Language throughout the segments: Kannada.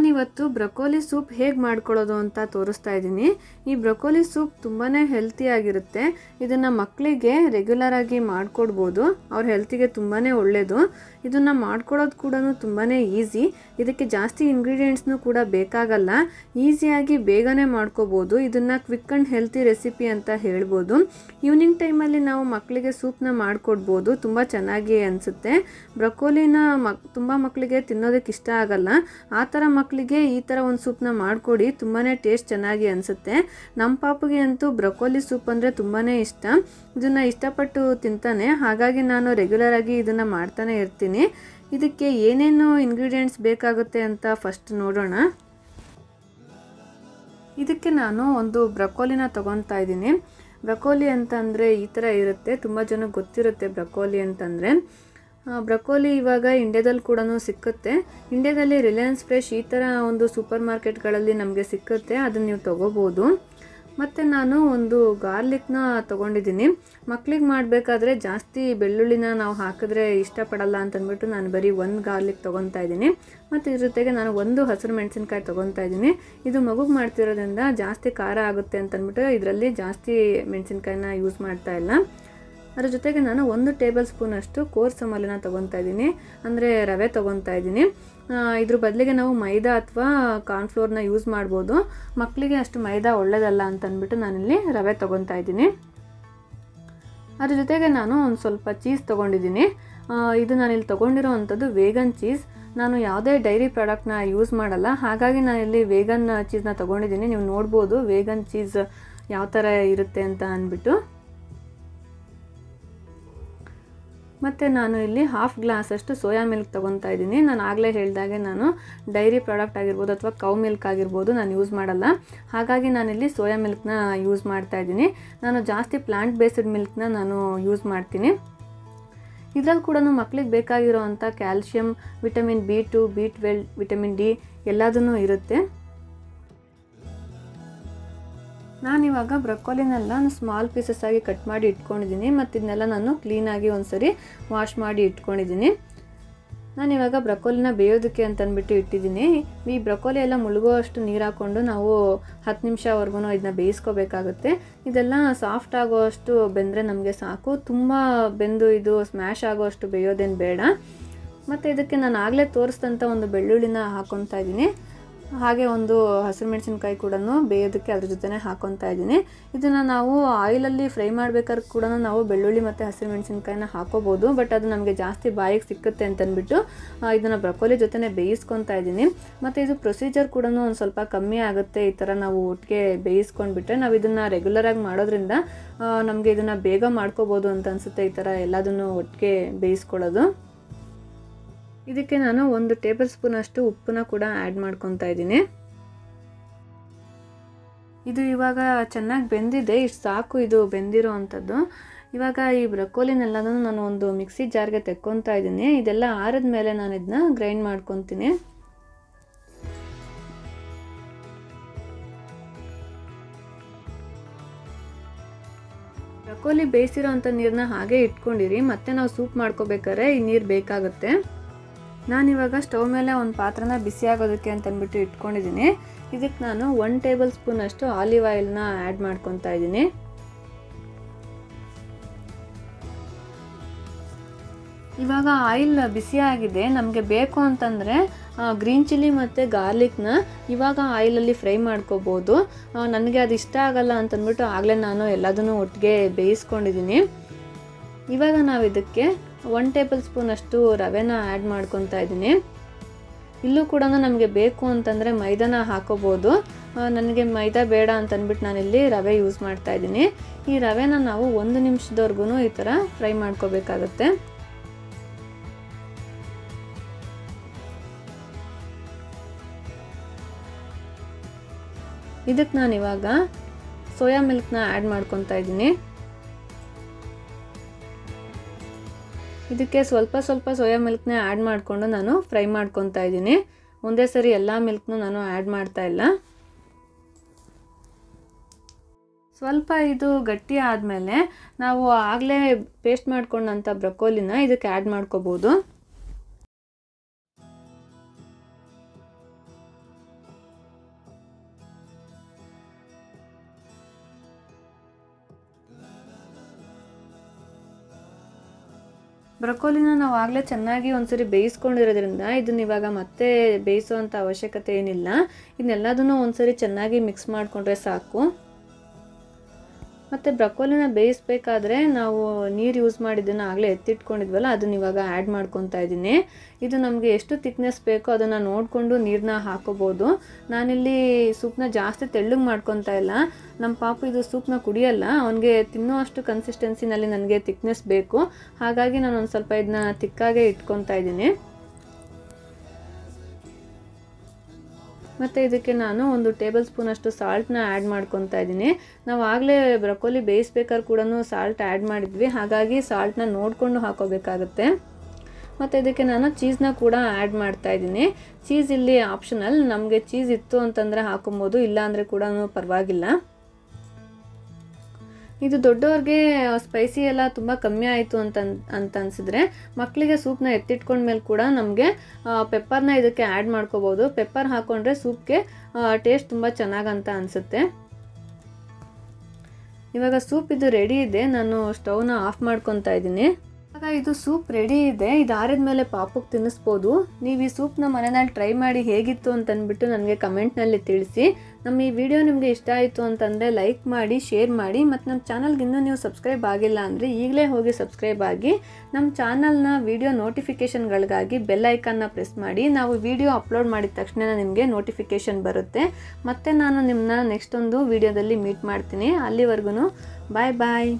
ನಾನಿವತ್ತು ಬ್ರಕೋಲಿ ಸೂಪ್ ಹೇಗೆ ಮಾಡ್ಕೊಳ್ಳೋದು ಅಂತ ತೋರಿಸ್ತಾ ಇದ್ದೀನಿ ಈ ಬ್ರಕೋಲಿ ಸೂಪ್ ತುಂಬಾ ಹೆಲ್ತಿಯಾಗಿರುತ್ತೆ ಇದನ್ನು ಮಕ್ಕಳಿಗೆ ರೆಗ್ಯುಲರಾಗಿ ಮಾಡಿಕೊಡ್ಬೋದು ಅವ್ರ ಹೆಲ್ತಿಗೆ ತುಂಬಾ ಒಳ್ಳೆಯದು ಇದನ್ನು ಮಾಡ್ಕೊಳ್ಳೋದು ಕೂಡ ತುಂಬಾ ಈಸಿ ಇದಕ್ಕೆ ಜಾಸ್ತಿ ಇಂಗ್ರೀಡಿಯೆಂಟ್ಸ್ನೂ ಕೂಡ ಬೇಕಾಗಲ್ಲ ಈಸಿಯಾಗಿ ಬೇಗನೆ ಮಾಡ್ಕೋಬೋದು ಇದನ್ನು ಕ್ವಿಕ್ ಆ್ಯಂಡ್ ಹೆಲ್ತಿ ರೆಸಿಪಿ ಅಂತ ಹೇಳ್ಬೋದು ಈವ್ನಿಂಗ್ ಟೈಮಲ್ಲಿ ನಾವು ಮಕ್ಕಳಿಗೆ ಸೂಪ್ನ ಮಾಡಿಕೊಡ್ಬೋದು ತುಂಬ ಚೆನ್ನಾಗಿ ಅನಿಸುತ್ತೆ ಬ್ರಕೋಲಿನ ಮಕ್ ತುಂಬ ಮಕ್ಕಳಿಗೆ ತಿನ್ನೋದಕ್ಕೆ ಇಷ್ಟ ಆಗಲ್ಲ ಆ ಥರ ಮಕ್ಕಳಿಗೆ ಈ ಥರ ಒಂದು ಸೂಪ್ನ ಮಾಡಿಕೊಡಿ ತುಂಬಾ ಟೇಸ್ಟ್ ಚೆನ್ನಾಗಿ ಅನಿಸುತ್ತೆ ನಮ್ಮ ಪಾಪುಗೆ ಅಂತೂ ಬ್ರಕೋಲಿ ಸೂಪ್ ಅಂದರೆ ತುಂಬಾ ಇಷ್ಟ ಇದನ್ನು ಇಷ್ಟಪಟ್ಟು ತಿಂತಾನೆ ಹಾಗಾಗಿ ನಾನು ರೆಗ್ಯುಲರಾಗಿ ಇದನ್ನು ಮಾಡ್ತಾನೆ ಇರ್ತೀನಿ ಇದಕ್ಕೆ ಏನೇನು ಇಂಗ್ರೀಡಿಯೆಂಟ್ಸ್ ಬೇಕಾಗುತ್ತೆ ಅಂತ ಫಸ್ಟ್ ನೋಡೋಣ ಇದಕ್ಕೆ ನಾನು ಒಂದು ಬ್ರಕೋಲಿನ ತೊಗೊತಾ ಇದ್ದೀನಿ ಬ್ರಕೋಲಿ ಅಂತಂದರೆ ಈ ಥರ ಇರುತ್ತೆ ತುಂಬ ಜನಕ್ಕೆ ಗೊತ್ತಿರುತ್ತೆ ಬ್ರಕೋಲಿ ಅಂತಂದರೆ ಬ್ರಕೋಲಿ ಇವಾಗ ಇಂಡ್ಯಾದಲ್ಲಿ ಕೂಡ ಸಿಕ್ಕುತ್ತೆ ಇಂಡ್ಯಾದಲ್ಲಿ ರಿಲಯನ್ಸ್ ಫ್ರೆಶ್ ಈ ಥರ ಒಂದು ಸೂಪರ್ ಮಾರ್ಕೆಟ್ಗಳಲ್ಲಿ ನಮಗೆ ಸಿಕ್ಕುತ್ತೆ ಅದನ್ನು ನೀವು ತೊಗೋಬೋದು ಮತ್ತು ನಾನು ಒಂದು ಗಾರ್ಲಿಕ್ನ ತೊಗೊಂಡಿದ್ದೀನಿ ಮಕ್ಳಿಗೆ ಮಾಡಬೇಕಾದ್ರೆ ಜಾಸ್ತಿ ಬೆಳ್ಳುಳ್ಳಿನ ನಾವು ಹಾಕಿದ್ರೆ ಇಷ್ಟಪಡಲ್ಲ ಅಂತಂದ್ಬಿಟ್ಟು ನಾನು ಬರೀ ಒಂದು ಗಾರ್ಲಿಕ್ ತೊಗೊತಾ ಇದ್ದೀನಿ ಮತ್ತು ಇದ್ರ ಜೊತೆಗೆ ನಾನು ಒಂದು ಹಸಿರು ಮೆಣಸಿನ್ಕಾಯಿ ತೊಗೊತಾ ಇದ್ದೀನಿ ಇದು ಮಗುಗೆ ಮಾಡ್ತಿರೋದ್ರಿಂದ ಜಾಸ್ತಿ ಖಾರ ಆಗುತ್ತೆ ಅಂತಂದ್ಬಿಟ್ಟು ಇದರಲ್ಲಿ ಜಾಸ್ತಿ ಮೆಣಸಿನ್ಕಾಯಿನ ಯೂಸ್ ಮಾಡ್ತಾ ಇಲ್ಲ ಅದ್ರ ಜೊತೆಗೆ ನಾನು ಒಂದು ಟೇಬಲ್ ಸ್ಪೂನಷ್ಟು ಕೋರ್ಸ್ ಅಮಲಿನ ತೊಗೊತಾ ಇದ್ದೀನಿ ಅಂದರೆ ರವೆ ತೊಗೊತಾ ಇದ್ದೀನಿ ಇದ್ರ ಬದಲಿಗೆ ನಾವು ಮೈದಾ ಅಥವಾ ಕಾರ್ನ್ಫ್ಲೋರ್ನ ಯೂಸ್ ಮಾಡ್ಬೋದು ಮಕ್ಕಳಿಗೆ ಅಷ್ಟು ಮೈದಾ ಒಳ್ಳೆಯದಲ್ಲ ಅಂತ ಅಂದ್ಬಿಟ್ಟು ನಾನಿಲ್ಲಿ ರವೆ ತೊಗೊತಾ ಇದ್ದೀನಿ ಅದ್ರ ಜೊತೆಗೆ ನಾನು ಒಂದು ಸ್ವಲ್ಪ ಚೀಸ್ ತೊಗೊಂಡಿದ್ದೀನಿ ಇದು ನಾನಿಲ್ಲಿ ತೊಗೊಂಡಿರೋ ಅಂಥದ್ದು ವೇಗನ್ ಚೀಸ್ ನಾನು ಯಾವುದೇ ಡೈರಿ ಪ್ರಾಡಕ್ಟ್ನ ಯೂಸ್ ಮಾಡಲ್ಲ ಹಾಗಾಗಿ ನಾನಿಲ್ಲಿ ವೇಗನ್ ಚೀಸ್ನ ತೊಗೊಂಡಿದ್ದೀನಿ ನೀವು ನೋಡ್ಬೋದು ವೇಗನ್ ಚೀಸ್ ಯಾವ ಥರ ಇರುತ್ತೆ ಅಂತ ಅಂದ್ಬಿಟ್ಟು ಮತ್ತು ನಾನು ಇಲ್ಲಿ ಹಾಫ್ ಗ್ಲಾಸಷ್ಟು ಸೋಯಾ ಮಿಲ್ಕ್ ತೊಗೊತಾ ಇದ್ದೀನಿ ನಾನು ಆಗಲೇ ಹೇಳಿದಾಗೆ ನಾನು ಡೈರಿ ಪ್ರಾಡಕ್ಟ್ ಆಗಿರ್ಬೋದು ಅಥವಾ ಕೌ ಮಿಲ್ಕ್ ಆಗಿರ್ಬೋದು ನಾನು ಯೂಸ್ ಮಾಡಲ್ಲ ಹಾಗಾಗಿ ನಾನಿಲ್ಲಿ ಸೋಯಾ ಮಿಲ್ಕ್ನ ಯೂಸ್ ಮಾಡ್ತಾ ಇದ್ದೀನಿ ನಾನು ಜಾಸ್ತಿ ಪ್ಲಾಂಟ್ ಬೇಸ್ಡ್ ಮಿಲ್ಕ್ನ ನಾನು ಯೂಸ್ ಮಾಡ್ತೀನಿ ಇದರಲ್ಲಿ ಕೂಡ ಮಕ್ಳಿಗೆ ಬೇಕಾಗಿರೋ ಅಂಥ calcium vitamin B two B twelve vitamin D ಎಲ್ಲದೂ ಇರುತ್ತೆ ನಾನಿವಾಗ ಬ್ರಕೋಲಿನೆಲ್ಲ ಸ್ಮಾಲ್ ಪೀಸಸ್ ಆಗಿ ಕಟ್ ಮಾಡಿ ಇಟ್ಕೊಂಡಿದ್ದೀನಿ ಮತ್ತು ಇದನ್ನೆಲ್ಲ ನಾನು ಕ್ಲೀನಾಗಿ ಒಂದ್ಸರಿ ವಾಶ್ ಮಾಡಿ ಇಟ್ಕೊಂಡಿದ್ದೀನಿ ನಾನಿವಾಗ ಬ್ರಕೋಲಿನ ಬೇಯೋದಕ್ಕೆ ಅಂತ ಅಂದ್ಬಿಟ್ಟು ಇಟ್ಟಿದ್ದೀನಿ ಈ ಬ್ರಕೋಲಿ ಎಲ್ಲ ಮುಳುಗೋ ಅಷ್ಟು ನೀರು ಹಾಕ್ಕೊಂಡು ನಾವು ಹತ್ತು ನಿಮಿಷವರೆಗೂ ಇದನ್ನ ಬೇಯಿಸ್ಕೋಬೇಕಾಗುತ್ತೆ ಇದೆಲ್ಲ ಸಾಫ್ಟ್ ಆಗೋ ಅಷ್ಟು ಬೆಂದರೆ ನಮಗೆ ಸಾಕು ತುಂಬ ಬೆಂದು ಇದು ಸ್ಮ್ಯಾಶ್ ಆಗೋ ಅಷ್ಟು ಬೇಯೋದೇನು ಬೇಡ ಮತ್ತು ಇದಕ್ಕೆ ನಾನು ಆಗಲೇ ತೋರಿಸಿದಂಥ ಒಂದು ಬೆಳ್ಳುಳ್ಳಿನ ಹಾಕ್ಕೊತಾ ಇದ್ದೀನಿ ಹಾಗೆ ಒಂದು ಹಸಿರು ಮೆಣಸಿನ್ಕಾಯಿ ಕೂಡ ಬೇಯೋದಕ್ಕೆ ಅದ್ರ ಜೊತೆನೇ ಹಾಕೊತಾ ಇದ್ದೀನಿ ಇದನ್ನು ನಾವು ಆಯಿಲಲ್ಲಿ ಫ್ರೈ ಮಾಡ್ಬೇಕಾದ್ರೆ ಕೂಡ ನಾವು ಬೆಳ್ಳುಳ್ಳಿ ಮತ್ತು ಹಸಿರು ಮೆಣಸಿನ್ಕಾಯಿನ ಹಾಕೋಬೋದು ಬಟ್ ಅದು ನಮಗೆ ಜಾಸ್ತಿ ಬಾಯಿಗೆ ಸಿಕ್ಕುತ್ತೆ ಅಂತಂದ್ಬಿಟ್ಟು ಇದನ್ನು ಬ್ರಕೋಲಿ ಜೊತೆನೇ ಬೇಯಿಸ್ಕೊತಾ ಇದ್ದೀನಿ ಮತ್ತು ಇದು ಪ್ರೊಸೀಜರ್ ಕೂಡ ಒಂದು ಸ್ವಲ್ಪ ಕಮ್ಮಿ ಆಗುತ್ತೆ ಈ ಥರ ನಾವು ಒಟ್ಟಿಗೆ ಬೇಯಿಸ್ಕೊಂಡ್ಬಿಟ್ರೆ ನಾವು ಇದನ್ನು ರೆಗ್ಯುಲರಾಗಿ ಮಾಡೋದ್ರಿಂದ ನಮಗೆ ಇದನ್ನು ಬೇಗ ಮಾಡ್ಕೋಬೋದು ಅಂತ ಅನಿಸುತ್ತೆ ಈ ಥರ ಎಲ್ಲದನ್ನು ಒಟ್ಟಿಗೆ ಬೇಯಿಸ್ಕೊಳ್ಳೋದು ಇದಕ್ಕೆ ನಾನು ಒಂದು ಟೇಬಲ್ ಸ್ಪೂನ್ ಅಷ್ಟು ಉಪ್ಪನ್ನ ಕೂಡ ಆ್ಯಡ್ ಮಾಡ್ಕೊತಾ ಇದ್ದೀನಿ ಇದು ಇವಾಗ ಚೆನ್ನಾಗಿ ಬೆಂದಿದೆ ಇಷ್ಟು ಸಾಕು ಇದು ಬೆಂದಿರೋ ಅಂಥದ್ದು ಇವಾಗ ಈ ಬ್ರಕೋಲಿನೆಲ್ಲನೂ ನಾನು ಒಂದು ಮಿಕ್ಸಿ ಜಾರ್ಗೆ ತೆಕ್ಕೊತಾ ಇದ್ದೀನಿ ಇದೆಲ್ಲ ಆರಿದ ಮೇಲೆ ನಾನು ಇದನ್ನ ಗ್ರೈಂಡ್ ಮಾಡ್ಕೊತೀನಿ ಬ್ರಕೋಲಿ ಬೇಯಿಸಿರೋ ಅಂಥ ನೀರನ್ನ ಹಾಗೆ ಇಟ್ಕೊಂಡಿರಿ ಮತ್ತೆ ನಾವು ಸೂಪ್ ಮಾಡ್ಕೋಬೇಕಾದ್ರೆ ಈ ನೀರು ಬೇಕಾಗುತ್ತೆ ನಾನಿವಾಗ ಸ್ಟವ್ ಮೇಲೆ ಒಂದು ಪಾತ್ರನ ಬಿಸಿ ಆಗೋದಕ್ಕೆ ಅಂತ ಅಂದ್ಬಿಟ್ಟು ಇಟ್ಕೊಂಡಿದ್ದೀನಿ ಇದಕ್ಕೆ ನಾನು ಒನ್ ಟೇಬಲ್ ಸ್ಪೂನ್ ಅಷ್ಟು ಆಲಿವ್ ಆಯಿಲ್ನ ಆ್ಯಡ್ ಮಾಡ್ಕೊತಾ ಇದ್ದೀನಿ ಇವಾಗ ಆಯಿಲ್ ಬಿಸಿಯಾಗಿದೆ ನಮಗೆ ಬೇಕು ಅಂತಂದರೆ ಗ್ರೀನ್ ಚಿಲ್ಲಿ ಮತ್ತು ಗಾರ್ಲಿಕ್ನ ಇವಾಗ ಆಯಿಲಲ್ಲಿ ಫ್ರೈ ಮಾಡ್ಕೋಬೋದು ನನಗೆ ಅದು ಇಷ್ಟ ಆಗಲ್ಲ ಅಂತಂದ್ಬಿಟ್ಟು ಆಗಲೇ ನಾನು ಎಲ್ಲದನ್ನು ಒಟ್ಟಿಗೆ ಬೇಯಿಸ್ಕೊಂಡಿದ್ದೀನಿ ಇವಾಗ ನಾವು ಇದಕ್ಕೆ ಒನ್ ಟೇಬಲ್ ಸ್ಪೂನ್ ಅಷ್ಟು ರವೆನ ಆ್ಯಡ್ ಮಾಡ್ಕೊತಾ ಇದ್ದೀನಿ ಇಲ್ಲೂ ಕೂಡ ನಮಗೆ ಬೇಕು ಅಂತಂದರೆ ಮೈದಾನ ಹಾಕೋಬೋದು ನನಗೆ ಮೈದಾ ಬೇಡ ಅಂತಂದ್ಬಿಟ್ಟು ನಾನಿಲ್ಲಿ ರವೆ ಯೂಸ್ ಮಾಡ್ತಾ ಇದ್ದೀನಿ ಈ ರವೆನ ನಾವು ಒಂದು ನಿಮಿಷದವರೆಗೂ ಈ ಥರ ಫ್ರೈ ಮಾಡ್ಕೋಬೇಕಾಗತ್ತೆ ಇದಕ್ಕೆ ನಾನು ಇವಾಗ ಸೋಯಾ ಮಿಲ್ಕ್ನ ಆ್ಯಡ್ ಮಾಡ್ಕೊತಾ ಇದ್ದೀನಿ ಇದಕ್ಕೆ ಸ್ವಲ್ಪ ಸ್ವಲ್ಪ ಸೋಯಾ ಮಿಲ್ಕ್ನ ಆ್ಯಡ್ ಮಾಡಿಕೊಂಡು ನಾನು ಫ್ರೈ ಮಾಡ್ಕೊತಾ ಇದ್ದೀನಿ ಒಂದೇ ಸರಿ ಎಲ್ಲ ಮಿಲ್ಕ್ನು ನಾನು ಆ್ಯಡ್ ಮಾಡ್ತಾ ಇಲ್ಲ ಸ್ವಲ್ಪ ಇದು ಗಟ್ಟಿ ಆದಮೇಲೆ ನಾವು ಆಗಲೇ ಪೇಸ್ಟ್ ಮಾಡ್ಕೊಂಡಂಥ ಬ್ರಕೋಲಿನ ಇದಕ್ಕೆ ಆ್ಯಡ್ ಮಾಡ್ಕೋಬೋದು ಬ್ರಕೋಲಿನ ನಾವು ಆಗಲೇ ಚೆನ್ನಾಗಿ ಒಂದ್ಸರಿ ಬೇಯಿಸ್ಕೊಂಡಿರೋದ್ರಿಂದ ಇದನ್ನ ಇವಾಗ ಮತ್ತೆ ಬೇಯಿಸೋವಂಥ ಅವಶ್ಯಕತೆ ಏನಿಲ್ಲ ಇದನ್ನೆಲ್ಲದನ್ನು ಒಂದ್ಸರಿ ಚೆನ್ನಾಗಿ ಮಿಕ್ಸ್ ಮಾಡಿಕೊಂಡ್ರೆ ಸಾಕು ಮತ್ತು ಬ್ರಕೋಲಿನ ಬೇಯಿಸ್ಬೇಕಾದ್ರೆ ನಾವು ನೀರು ಯೂಸ್ ಮಾಡಿದ್ದನ್ನು ಆಗಲೇ ಎತ್ತಿಟ್ಕೊಂಡಿದ್ವಲ್ಲ ಅದನ್ನ ಇವಾಗ ಆ್ಯಡ್ ಮಾಡ್ಕೊತಾ ಇದ್ದೀನಿ ಇದು ನಮಗೆ ಎಷ್ಟು ತಿಕ್ನೆಸ್ ಬೇಕೋ ಅದನ್ನು ನೋಡಿಕೊಂಡು ನೀರನ್ನ ಹಾಕೋಬೋದು ನಾನಿಲ್ಲಿ ಸೂಪ್ನ ಜಾಸ್ತಿ ತೆಳ್ಳಗೆ ಮಾಡ್ಕೊತಾ ಇಲ್ಲ ನಮ್ಮ ಪಾಪು ಇದು ಸೂಪ್ನ ಕುಡಿಯಲ್ಲ ಅವನಿಗೆ ತಿನ್ನೋ ಅಷ್ಟು ಕನ್ಸಿಸ್ಟೆನ್ಸಿನಲ್ಲಿ ನನಗೆ ತಿಕ್ನೆಸ್ ಬೇಕು ಹಾಗಾಗಿ ನಾನು ಒಂದು ಸ್ವಲ್ಪ ಇದನ್ನ ತಿಕ್ಕಾಗೆ ಇಟ್ಕೊತಾ ಇದ್ದೀನಿ ಮತ್ತು ಇದಕ್ಕೆ ನಾನು ಒಂದು ಟೇಬಲ್ ಸ್ಪೂನಷ್ಟು ಸಾಲ್ಟ್ನ ಆ್ಯಡ್ ಮಾಡ್ಕೊತಾ ಇದ್ದೀನಿ ನಾವು ಆಗಲೇ ಬ್ರಕೋಲಿ ಬೇಯಿಸ್ಬೇಕಾದ್ರೆ ಕೂಡ ಸಾಲ್ಟ್ ಆ್ಯಡ್ ಮಾಡಿದ್ವಿ ಹಾಗಾಗಿ ಸಾಲ್ಟ್ನ ನೋಡಿಕೊಂಡು ಹಾಕೋಬೇಕಾಗುತ್ತೆ ಮತ್ತು ಇದಕ್ಕೆ ನಾನು ಚೀಸ್ನ ಕೂಡ ಆ್ಯಡ್ ಮಾಡ್ತಾ ಇದ್ದೀನಿ ಚೀಸ್ ಇಲ್ಲಿ ಆಪ್ಷನಲ್ ನಮಗೆ ಚೀಸ್ ಇತ್ತು ಅಂತಂದರೆ ಹಾಕೊಬೋದು ಇಲ್ಲ ಅಂದರೆ ಕೂಡ ಪರವಾಗಿಲ್ಲ ಇದು ದೊಡ್ಡವ್ರಿಗೆ ಸ್ಪೈಸಿ ಎಲ್ಲ ತುಂಬ ಕಮ್ಮಿ ಆಯಿತು ಅಂತ ಅಂತ ಅನಿಸಿದ್ರೆ ಮಕ್ಕಳಿಗೆ ಸೂಪ್ನ ಎತ್ತಿಟ್ಕೊಂಡ್ಮೇಲೆ ಕೂಡ ನಮಗೆ ಪೆಪ್ಪರ್ನ ಇದಕ್ಕೆ ಆ್ಯಡ್ ಮಾಡ್ಕೋಬೋದು ಪೆಪ್ಪರ್ ಹಾಕ್ಕೊಂಡ್ರೆ ಸೂಪ್ಗೆ ಟೇಸ್ಟ್ ತುಂಬ ಚೆನ್ನಾಗಂತ ಅನಿಸುತ್ತೆ ಇವಾಗ ಸೂಪ್ ಇದು ರೆಡಿ ಇದೆ ನಾನು ಸ್ಟವ್ನ ಆಫ್ ಮಾಡ್ಕೊತಾ ಇದ್ದೀನಿ ಇವಾಗ ಇದು ಸೂಪ್ ರೆಡಿ ಇದೆ ಇದು ಆರಿದ ಮೇಲೆ ಪಾಪಕ್ಕೆ ತಿನ್ನಿಸ್ಬೋದು ನೀವು ಈ ಸೂಪ್ನ ಮನೆಯಲ್ಲಿ ಟ್ರೈ ಮಾಡಿ ಹೇಗಿತ್ತು ಅಂತ ಅಂದ್ಬಿಟ್ಟು ನನಗೆ ಕಮೆಂಟ್ನಲ್ಲಿ ತಿಳಿಸಿ ನಮ್ಮ ಈ ವಿಡಿಯೋ ನಿಮಗೆ ಇಷ್ಟ ಆಯಿತು ಅಂತಂದರೆ ಲೈಕ್ ಮಾಡಿ ಶೇರ್ ಮಾಡಿ ಮತ್ತು ನಮ್ಮ ಚಾನಲ್ಗೆ ಇನ್ನೂ ನೀವು ಸಬ್ಸ್ಕ್ರೈಬ್ ಆಗಿಲ್ಲ ಅಂದರೆ ಈಗಲೇ ಹೋಗಿ ಸಬ್ಸ್ಕ್ರೈಬ್ ಆಗಿ ನಮ್ಮ ಚಾನಲ್ನ ವಿಡಿಯೋ ನೋಟಿಫಿಕೇಷನ್ಗಳಿಗಾಗಿ ಬೆಲ್ ಐಕನ್ನ ಪ್ರೆಸ್ ಮಾಡಿ ನಾವು ವಿಡಿಯೋ ಅಪ್ಲೋಡ್ ಮಾಡಿದ ತಕ್ಷಣ ನಿಮಗೆ ನೋಟಿಫಿಕೇಷನ್ ಬರುತ್ತೆ ಮತ್ತು ನಾನು ನಿಮ್ಮನ್ನ ನೆಕ್ಸ್ಟ್ ಒಂದು ವಿಡಿಯೋದಲ್ಲಿ ಮೀಟ್ ಮಾಡ್ತೀನಿ ಅಲ್ಲಿವರೆಗೂ ಬಾಯ್ ಬಾಯ್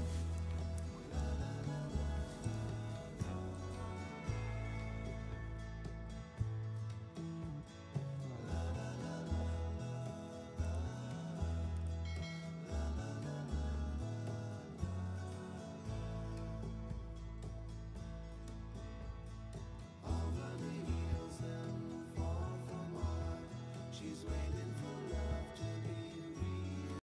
She's waiting.